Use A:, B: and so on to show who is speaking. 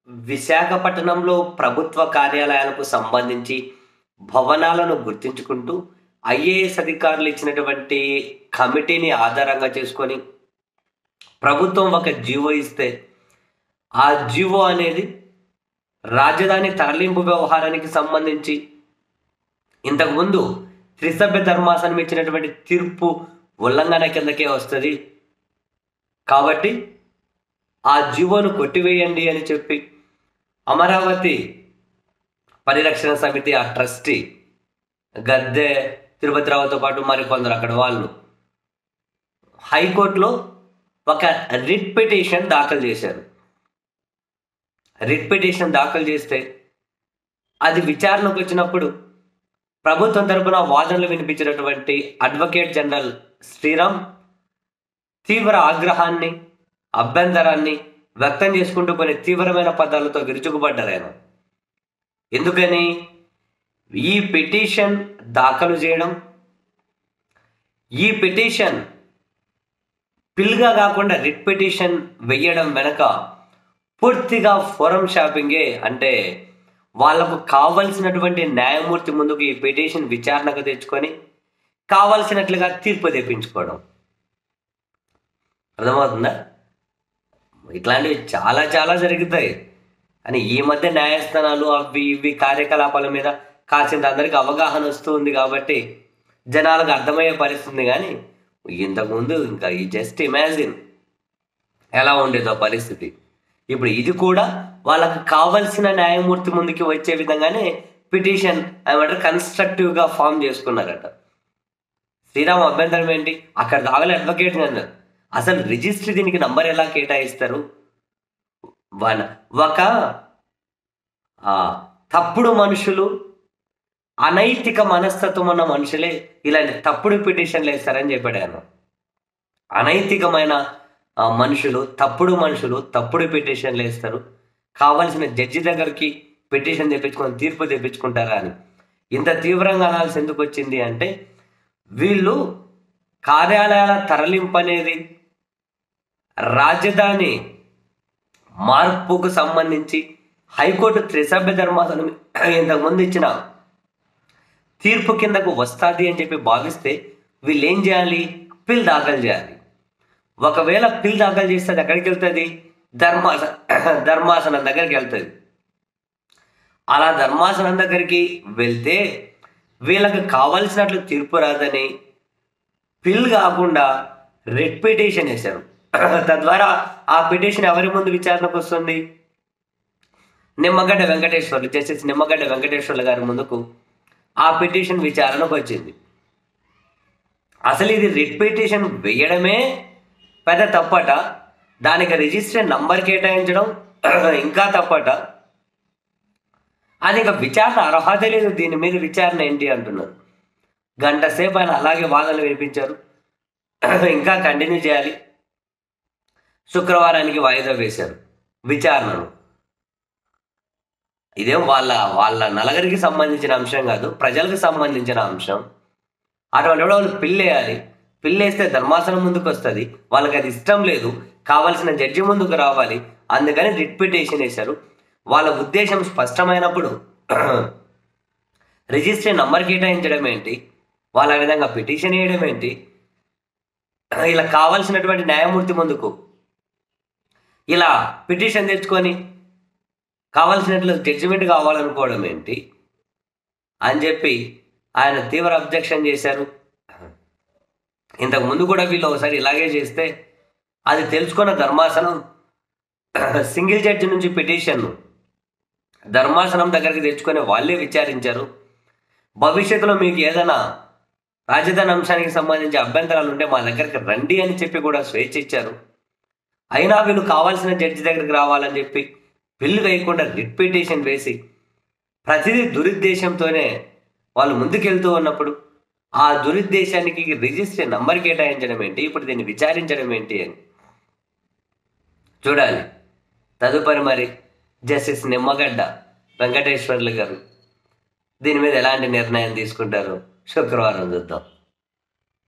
A: విశాఖపట్నంలో ప్రభుత్వ కార్యాలయాలకు సంబంధించి భవనాలను గుర్తించుకుంటూ ఐఏఎస్ అధికారులు ఇచ్చినటువంటి కమిటీని ఆధారంగా చేసుకొని ప్రభుత్వం ఒక జీవో ఇస్తే ఆ జీవో అనేది రాజధాని తరలింపు వ్యవహారానికి సంబంధించి ఇంతకుముందు త్రిసభ్య ధర్మాసనం ఇచ్చినటువంటి తీర్పు ఉల్లంఘన కిందకే వస్తుంది కాబట్టి ఆ జీవోను కొట్టివేయండి అని చెప్పి అమరావతి పరిరక్షణ సమితి ఆ ట్రస్టీ గద్దె తిరుపతిరావుతో పాటు మరి కొందరు అక్కడ వాళ్ళు హైకోర్టులో ఒక రిట్ పిటిషన్ దాఖలు చేశారు రిట్ పిటిషన్ దాఖలు చేస్తే అది విచారణకు వచ్చినప్పుడు ప్రభుత్వం తరపున వాదనలు వినిపించినటువంటి అడ్వకేట్ జనరల్ శ్రీరామ్ తీవ్ర ఆగ్రహాన్ని అభ్యంతరాన్ని వ్యక్తం చేసుకుంటూ కొన్ని తీవ్రమైన పదాలతో విరుచుకుపడ్డారు ఆయన ఎందుకని ఈ పిటిషన్ దాఖలు చేయడం ఈ పిటిషన్ పిల్గా కాకుండా రిట్ పిటిషన్ వెయ్యడం వెనక పూర్తిగా ఫోరం షాపింగే అంటే వాళ్లకు కావలసినటువంటి న్యాయమూర్తి ముందుకు ఈ పిటిషన్ విచారణకు తెచ్చుకొని కావలసినట్లుగా తీర్పు తెప్పించుకోవడం అర్థమవుతుందా ఇట్లాంటివి చాలా చాలా జరుగుతాయి అని ఈ మధ్య న్యాయస్థానాలు అవి ఇవి కార్యకలాపాల మీద కాసింత అందరికి అవగాహన వస్తుంది కాబట్టి జనాలకు అర్థమయ్యే పరిస్థితుంది కానీ ఇంతకుముందు ఇంకా ఈ జస్ట్ ఇమాజిన్ ఎలా ఉండేదో పరిస్థితి ఇప్పుడు ఇది కూడా వాళ్ళకు కావలసిన న్యాయమూర్తి ముందుకి వచ్చే విధంగానే పిటిషన్ ఏమంటారు కన్స్ట్రక్టివ్గా ఫామ్ చేసుకున్నారట శ్రీరామ్ అభ్యంతరం ఏంటి అక్కడ దాగలే అడ్వకేట్ అన్నారు అసలు రిజిస్ట్రీ దీనికి నంబర్ ఎలా కేటాయిస్తారు వన్ ఒక ఆ, తప్పుడు మనుషులు అనైతిక మనస్తత్వం ఉన్న మనుషులే ఇలాంటి తప్పుడు పిటిషన్లు వేస్తారని చెప్పాడు ఆయన అనైతికమైన ఆ, మనుషులు తప్పుడు మనుషులు తప్పుడు పిటిషన్లు వేస్తారు కావలసిన జడ్జి దగ్గరికి పిటిషన్ తెప్పించుకొని తీర్పు తెప్పించుకుంటారా అని ఇంత తీవ్రంగా అనాల్సి ఎందుకు వచ్చింది అంటే వీళ్ళు కార్యాలయాల తరలింపు అనేది రాజధాని మార్పుకు సంబంధించి హైకోర్టు త్రిసభ్య ధర్మాసనం ఇంతకుముందు ఇచ్చిన తీర్పు కిందకు వస్తుంది అని చెప్పి భావిస్తే వీళ్ళు ఏం చేయాలి పిల్ దాఖలు చేయాలి ఒకవేళ పిల్ దాఖలు చేస్తే అది ఎక్కడికి వెళ్తుంది ధర్మాస ధర్మాసనం దగ్గరికి వెళ్తుంది అలా ధర్మాసనం దగ్గరికి వెళ్తే వీళ్ళకి కావలసినట్లు తీర్పు రాదని పిల్ కాకుండా రెడ్ పిటిషన్ వేశారు తద్వారా ఆ పిటిషన్ ఎవరి ముందు విచారణకు వస్తుంది నిమ్మగడ్డ వెంకటేశ్వర్లు జస్టిస్ నిమ్మగడ్డ వెంకటేశ్వర్లు గారి ముందుకు ఆ పిటిషన్ విచారణకు వచ్చింది అసలు ఇది రిట్ పిటిషన్ వేయడమే పెద్ద తప్పట దానికి రిజిస్టర్ నంబర్ కేటాయించడం ఇంకా తప్పట అది ఇంకా విచారణ అర్హత లేదు దీని మీద విచారణ ఏంటి అంటున్నారు గంట సేపు ఆయన అలాగే వాదనలు వినిపించారు ఇంకా కంటిన్యూ చేయాలి శుక్రవారానికి వాయిదా వేశారు విచారణను ఇదేం వాళ్ళ వాళ్ళ నలగరికి సంబంధించిన అంశం కాదు ప్రజలకు సంబంధించిన అంశం అటువంటి వాళ్ళు పిల్లేయాలి పిల్లేస్తే ధర్మాసనం ముందుకు వస్తుంది వాళ్ళకి అది ఇష్టం లేదు కావాల్సిన జడ్జి ముందుకు రావాలి అందుకని రిట్ పిటిషన్ వేశారు వాళ్ళ ఉద్దేశం స్పష్టమైనప్పుడు రిజిస్ట్రీ నంబర్ కేటాయించడం ఏంటి వాళ్ళ ఆ విధంగా పిటిషన్ వేయడం ఏంటి ఇలా కావాల్సినటువంటి న్యాయమూర్తి ముందుకు ఇలా పిటిషన్ తెచ్చుకొని కావాల్సినట్లు జడ్జిమెంట్ కావాలనుకోవడం ఏంటి అని చెప్పి ఆయన తీవ్ర అబ్జెక్షన్ చేశారు ఇంతకు ముందు కూడా వీళ్ళు ఒకసారి ఇలాగే చేస్తే అది తెలుసుకున్న ధర్మాసనం సింగిల్ జడ్జి నుంచి పిటిషన్ను ధర్మాసనం దగ్గరికి తెచ్చుకొని వాళ్ళే విచారించారు భవిష్యత్తులో మీకు ఏదైనా రాజధాని అంశానికి సంబంధించి అభ్యంతరాలు ఉంటే మా దగ్గరికి రండి అని చెప్పి కూడా స్వేచ్ఛ ఇచ్చారు అయినా వీళ్ళు కావాల్సిన జడ్జి దగ్గరికి రావాలని చెప్పి బిల్లు వేయకుండా రిట్ పిటిషన్ వేసి ప్రతిదీ దురుద్దేశంతోనే వాళ్ళు ముందుకెళ్తూ ఉన్నప్పుడు ఆ దురుద్దేశానికి రిజిస్టర్ నంబర్ కేటాయించడం ఏంటి ఇప్పుడు దీన్ని విచారించడం ఏంటి అని చూడాలి తదుపరి మరి జస్టిస్ నిమ్మగడ్డ వెంకటేశ్వర్లు గారు దీని మీద ఎలాంటి నిర్ణయం తీసుకుంటారో శుక్రవారం చూద్దాం